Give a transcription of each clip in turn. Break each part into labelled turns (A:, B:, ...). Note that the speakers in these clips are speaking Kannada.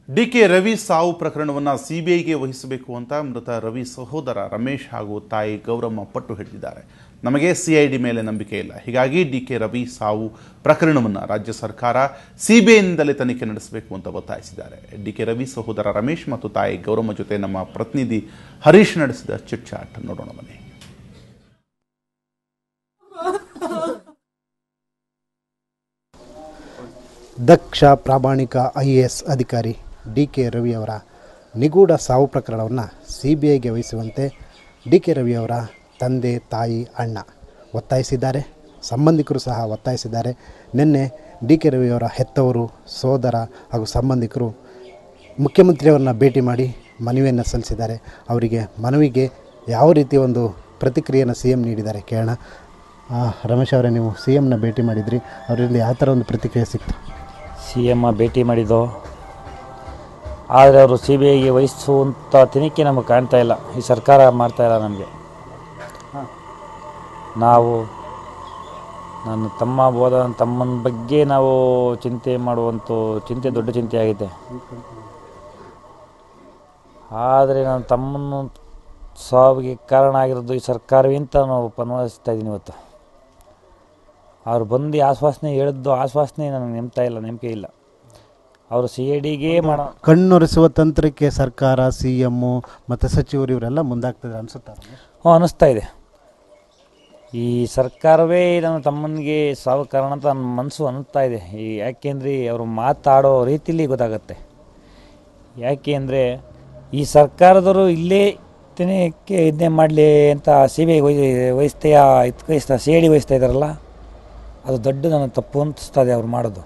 A: ಡಿ ಕೆ ರವಿ ಸಾವು ಪ್ರಕರಣವನ್ನು ಸಿಬಿಐಗೆ ವಹಿಸಬೇಕು ಅಂತ ಮೃತ ರವಿ ಸಹೋದರ ರಮೇಶ್ ಹಾಗೂ ತಾಯಿ ಗೌರಮ್ಮ ಪಟ್ಟು ಹಿಡಿದಿದ್ದಾರೆ ನಮಗೆ ಸಿಐಡಿ ಮೇಲೆ ನಂಬಿಕೆ ಇಲ್ಲ ಹೀಗಾಗಿ ಡಿ ಕೆ ರವಿ ಸಾವು ಪ್ರಕರಣವನ್ನು ರಾಜ್ಯ ಸರ್ಕಾರ ಸಿಬಿಐನಿಂದಲೇ ತನಿಖೆ ನಡೆಸಬೇಕು ಅಂತ ಒತ್ತಾಯಿಸಿದ್ದಾರೆ ಡಿ ಕೆ ರವಿ ಸಹೋದರ ರಮೇಶ್ ಮತ್ತು ತಾಯಿ ಗೌರಮ್ಮ ಜೊತೆ ನಮ್ಮ ಪ್ರತಿನಿಧಿ ಹರೀಶ್ ನಡೆಸಿದ ಚಿಟ್ ಚಾಟ್ ನೋಡೋಣ ಬನ್ನಿ
B: ದಕ್ಷ ಪ್ರಾಮಾಣಿಕ ಐ ಎ ಎಸ್ ಅಧಿಕಾರಿ ಡಿ ಕೆ ರವಿಯವರ ನಿಗೂಢ ಸಾವು ಪ್ರಕರಣವನ್ನು ಸಿ ಬಿ ಐಗೆ ವಹಿಸುವಂತೆ ಡಿ ಕೆ ರವಿಯವರ ತಂದೆ ತಾಯಿ ಅಣ್ಣ ಒತ್ತಾಯಿಸಿದ್ದಾರೆ ಸಂಬಂಧಿಕರು ಸಹ ಒತ್ತಾಯಿಸಿದ್ದಾರೆ ನಿನ್ನೆ ಡಿ ಕೆ ರವಿಯವರ ಹೆತ್ತವರು ಸೋದರ ಹಾಗೂ ಸಂಬಂಧಿಕರು ಮುಖ್ಯಮಂತ್ರಿಯವರನ್ನ ಭೇಟಿ ಮಾಡಿ ಮನವಿಯನ್ನು ಸಲ್ಲಿಸಿದ್ದಾರೆ ಅವರಿಗೆ ಮನವಿಗೆ ಯಾವ ರೀತಿ ಒಂದು ಪ್ರತಿಕ್ರಿಯೆಯನ್ನು ಸಿ ಎಂ ನೀಡಿದ್ದಾರೆ ಕೇಳೋಣ ಆ, ರಮೇಶ್ ಅವರೇ ನೀವು ಸಿ ಎಮ್ನ ಭೇಟಿ ಮಾಡಿದ್ರಿ ಅವರಿಂದ ಯಾವ ಥರ ಒಂದು ಪ್ರತಿಕ್ರಿಯೆ ಸಿಕ್ತು
C: ಸಿ ಎಮ್ಮ ಭೇಟಿ ಮಾಡಿದ್ದು ಆದರೆ ಅವರು ಸಿ ಬಿ ಐಗೆ ವಹಿಸುವಂಥ ತನಿಖೆ ನಮಗೆ ಕಾಣ್ತಾ ಇಲ್ಲ ಈ ಸರ್ಕಾರ ಮಾಡ್ತಾ ಇಲ್ಲ ನಮಗೆ ನಾವು ನನ್ನ ತಮ್ಮ ಹೋದ ತಮ್ಮನ ಬಗ್ಗೆ ನಾವು ಚಿಂತೆ ಮಾಡುವಂಥ ಚಿಂತೆ ದೊಡ್ಡ ಚಿಂತೆ ಆಗಿದೆ ಆದರೆ ನನ್ನ ತಮ್ಮನ ಸಾವಿಗೆ ಕಾರಣ ಆಗಿರೋದು ಈ ಸರ್ಕಾರವೇ ಅಂತ ನಾವು ಪನ್ವಯಿಸ್ತಾ ಇದ್ದೀನಿ ಇವತ್ತು ಅವ್ರು ಬಂದು ಆಶ್ವಾಸನೆ ಹೇಳಿದ್ದು ಆಶ್ವಾಸನೆ ನನಗೆ ನೆಮ್ತಾ ಇಲ್ಲ ನಂಬಿಕೆ ಇಲ್ಲ ಅವರು ಸಿ ಐ ಡಿಗೆ ಮಾಡೋ
B: ಕಣ್ಣೊರೆಸುವ ತಂತ್ರಕ್ಕೆ ಸರ್ಕಾರ ಸಿ ಎಮ್ಮು ಮತ್ತು ಸಚಿವರು ಇವರೆಲ್ಲ ಮುಂದಾಗ್ತದೆ ಅನಿಸುತ್ತಾರೆ
C: ಹ್ಞೂ ಅನ್ನಿಸ್ತಾ ಇದೆ ಈ ಸರ್ಕಾರವೇ ನನ್ನ ತಮ್ಮನಿಗೆ ಸಾವು ಕಾರಣ ಅಂತ ನನ್ನ ಮನಸ್ಸು ಅನ್ನಿಸ್ತಾ ಇದೆ ಈ ಯಾಕೆಂದರೆ ಅವರು ಮಾತಾಡೋ ರೀತಿಲಿ ಗೊತ್ತಾಗುತ್ತೆ ಯಾಕೆ ಅಂದರೆ ಈ ಸರ್ಕಾರದವರು ಇಲ್ಲೇ ತನಿಖೆ ಇದನ್ನೇ ಮಾಡಲಿ ಅಂತ ಸಿ ಬಿ ಐ ವಹಿಸ್ತೆಯ ಇದು ವಹಿಸ್ತಾ ಸಿ ಐ ಡಿ ವಹಿಸ್ತಾ ಇದ್ದಾರಲ್ಲ ಅದು ದೊಡ್ಡ ನನ್ನ ತಪ್ಪು ಅನಿಸ್ತದೆ ಅವ್ರು ಮಾಡೋದು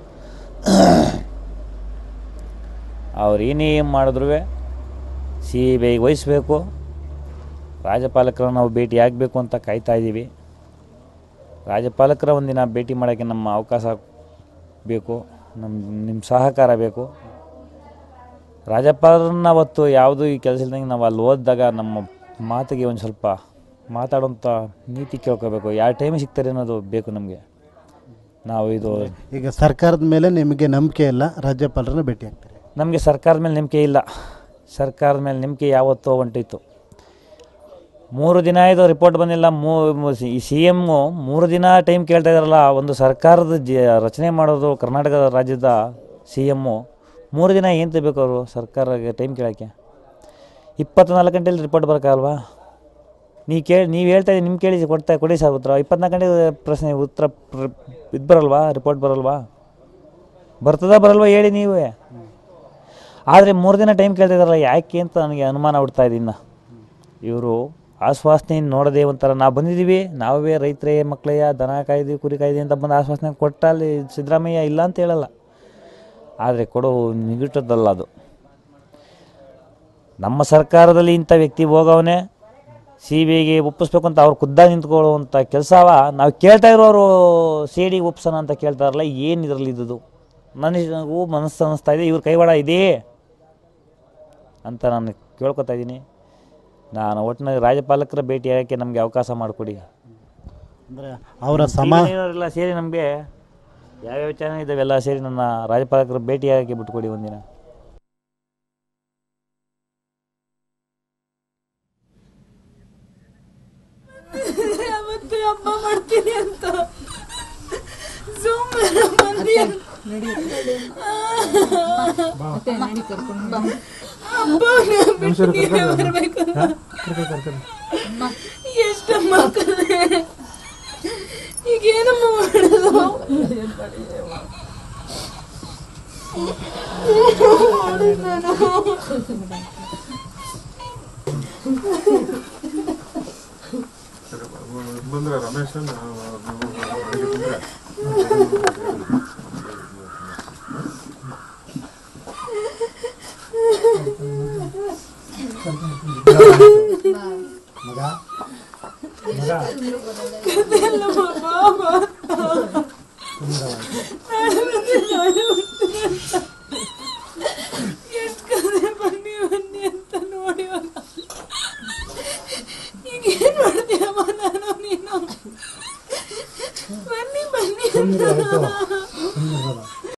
C: ಅವ್ರು ಏನೇ ಮಾಡಿದ್ರು ಸಿ ಬಿ ಐಗೆ ವಹಿಸ್ಬೇಕು ರಾಜ್ಯಪಾಲಕರನ್ನು ನಾವು ಭೇಟಿ ಆಗಬೇಕು ಅಂತ ಕಾಯ್ತಾ ಇದ್ದೀವಿ ರಾಜ್ಯಪಾಲಕರ ಒಂದಿನ ಭೇಟಿ ಮಾಡೋಕ್ಕೆ ನಮ್ಮ ಅವಕಾಶ ಬೇಕು ನಮ್ಮ ನಿಮ್ಮ ಸಹಕಾರ ಬೇಕು ರಾಜ್ಯಪಾಲರನ್ನ ಅವತ್ತು ಯಾವುದೂ ಈ ಕೆಲಸ ಇಲ್ದಂಗೆ ನಾವು ಅಲ್ಲಿ ಓದಿದಾಗ ನಮ್ಮ ಮಾತಿಗೆ ಒಂದು ಸ್ವಲ್ಪ ಮಾತಾಡೋಂಥ ನೀತಿ ಕೇಳ್ಕೋಬೇಕು ಯಾವ ಟೈಮಿಗೆ ಸಿಗ್ತಾರೆ ಅನ್ನೋದು ಬೇಕು ನಮಗೆ ನಾವು ಇದು
B: ಈಗ ಸರ್ಕಾರದ ಮೇಲೆ ನಿಮಗೆ ನಂಬಿಕೆ ಇಲ್ಲ ರಾಜ್ಯಪಾಲರನ್ನ ಭೇಟಿ ಆಗ್ತಾರೆ
C: ನಮಗೆ ಸರ್ಕಾರದ ಮೇಲೆ ನಂಬಿಕೆ ಇಲ್ಲ ಸರ್ಕಾರದ ಮೇಲೆ ನಂಬಿಕೆ ಯಾವತ್ತೋ ಹೊಂಟಿತ್ತು ಮೂರು ದಿನ ಆಯಿತು ರಿಪೋರ್ಟ್ ಬಂದಿಲ್ಲ ಮೂ ಈ ಸಿ ಎಮ್ಮು ಮೂರು ದಿನ ಟೈಮ್ ಕೇಳ್ತಾ ಇದ್ದಾರಲ್ಲ ಒಂದು ಸರ್ಕಾರದ ಜ ರಚನೆ ಮಾಡೋದು ಕರ್ನಾಟಕ ರಾಜ್ಯದ ಸಿ ಎಮ್ಮು ಮೂರು ದಿನ ಏನು ತೆಗಬೇಕು ಅವರು ಸರ್ಕಾರಕ್ಕೆ ಟೈಮ್ ಕೇಳೋಕ್ಕೆ ಇಪ್ಪತ್ನಾಲ್ಕು ಗಂಟೆಯಲ್ಲಿ ರಿಪೋರ್ಟ್ ಬರೋಕ್ಕಾಗಲ್ವಾ ನೀವು ಕೇಳಿ ನೀವು ಹೇಳ್ತಾ ಇದ್ದೀವಿ ನಿಮ್ಮ ಕೇಳಿ ಕೊಡ್ತಾ ಕೊಡಿ ಸರ್ ಉತ್ತರ ಇಪ್ಪತ್ನಾಲ್ಕು ಗಂಟೆ ಪ್ರಶ್ನೆ ಉತ್ತರ ಪ್ರ- ಇದು ಬರಲ್ವಾ ರಿಪೋರ್ಟ್ ಬರಲ್ವಾ ಬರ್ತದಾ ಬರಲ್ವಾ ಹೇಳಿ ನೀವೇ ಆದರೆ ಮೂರು ದಿನ ಟೈಮ್ ಕೇಳ್ತಿದಾರಲ್ಲ ಯಾಕೆ ಅಂತ ನನಗೆ ಅನುಮಾನ ಹುಡ್ತಾ ಇದ್ದೀನಿ ಇವರು ಆಶ್ವಾಸನೆ ನೋಡದೆ ಒಂಥರ ನಾವು ಬಂದಿದ್ದೀವಿ ನಾವೇ ರೈತರೇ ಮಕ್ಕಳಯ್ಯ ದನ ಕಾಯ್ದು ಕುರಿ ಕಾಯ್ದು ಅಂತ ಬಂದು ಆಶ್ವಾಸನೆ ಕೊಟ್ಟ ಅಲ್ಲಿ ಸಿದ್ದರಾಮಯ್ಯ ಇಲ್ಲ ಅಂತ ಹೇಳಲ್ಲ ಆದರೆ ಕೊಡೋ ನಿಗುಟದಲ್ಲ ಅದು ನಮ್ಮ ಸರ್ಕಾರದಲ್ಲಿ ಇಂಥ ವ್ಯಕ್ತಿ ಹೋಗವನೇ ಸಿ ಬಿ ಐಗೆ ಒಪ್ಪಿಸ್ಬೇಕು ಅಂತ ಅವ್ರು ಖುದ್ದಾಗಿ ನಿಂತ್ಕೊಳ್ಳುವಂಥ ಕೆಲಸವ ನಾವು ಕೇಳ್ತಾ ಇರೋರು ಸಿ ಡಿಗೆ ಒಪ್ಸೋಣ ಅಂತ ಕೇಳ್ತಾರಲ್ಲ ಏನು ಇದರಲ್ಲಿ ಇದ್ದದು ನನಗೂ ಮನಸ್ಸು ಅನ್ನಿಸ್ತಾ ಇದೆ ಇವ್ರ ಕೈವಾಡ ಇದೆಯೇ ಅಂತ ನಾನು ಕೇಳ್ಕೊತಾ ಇದ್ದೀನಿ ನಾನು ಒಟ್ಟಿನಲ್ಲಿ ರಾಜ್ಯಪಾಲಕರ ಭೇಟಿ ಆಗೋಕ್ಕೆ ನಮಗೆ ಅವಕಾಶ ಮಾಡಿಕೊಡಿ
B: ಅಂದರೆ ಅವರ ಸಮ
C: ಎಲ್ಲ ಸೇರಿ ನಮಗೆ ಯಾವ್ಯಾವ ಚಾನಲ್ ಇದ್ದಾವೆಲ್ಲ ಸೇರಿ ನನ್ನ ರಾಜ್ಯಪಾಲಕರ ಭೇಟಿ ಆಗೋಕ್ಕೆ ಬಿಟ್ಕೊಡಿ ಒಂದಿನ
D: ಯಾವತ್ತು ಹಬ್ಬ ಮಾಡ್ತೀನಿ ಅಂತ ಸುಮ್ಮನೆ ಬಂದಿ ಹಬ್ಬ ಬಿಟ್ಟು ನೀವೇ ಬರ್ಬೇಕು ಎಷ್ಟು ಮಕ್ಕಳೇ ಈಗ ಏನಮ್ಮ ಮಾಡೋದು ನಾನು
E: ಬಂದ್ರೆ ರಮೇಶ್